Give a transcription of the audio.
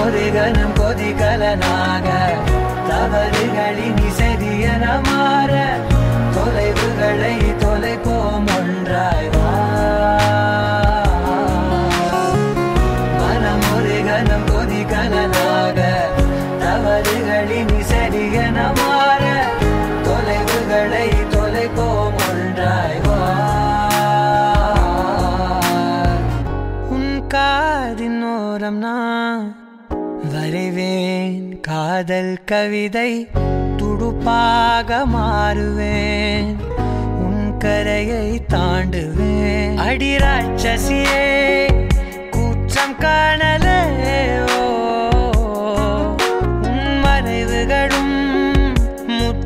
மனமொரு கணம் கொதிகலனாக தவறுகளின் சரியன மாற தொலைவுகளை தொலைப்போம் ஒன்றாய் வா மனமொரு கணம் கொதிகலனாக தவறுகளின் சரியன மாற தொலைவுகளை தொலைப்போம் ஒன்றாய் வா உன் காதின் ஓரம் நான் வரைவேன் காதல் கவிதை துடுப்பாக மாறுவேன் உன் கரையை தாண்டுவேன் அடிராட்சசியே கூற்றம் காணலே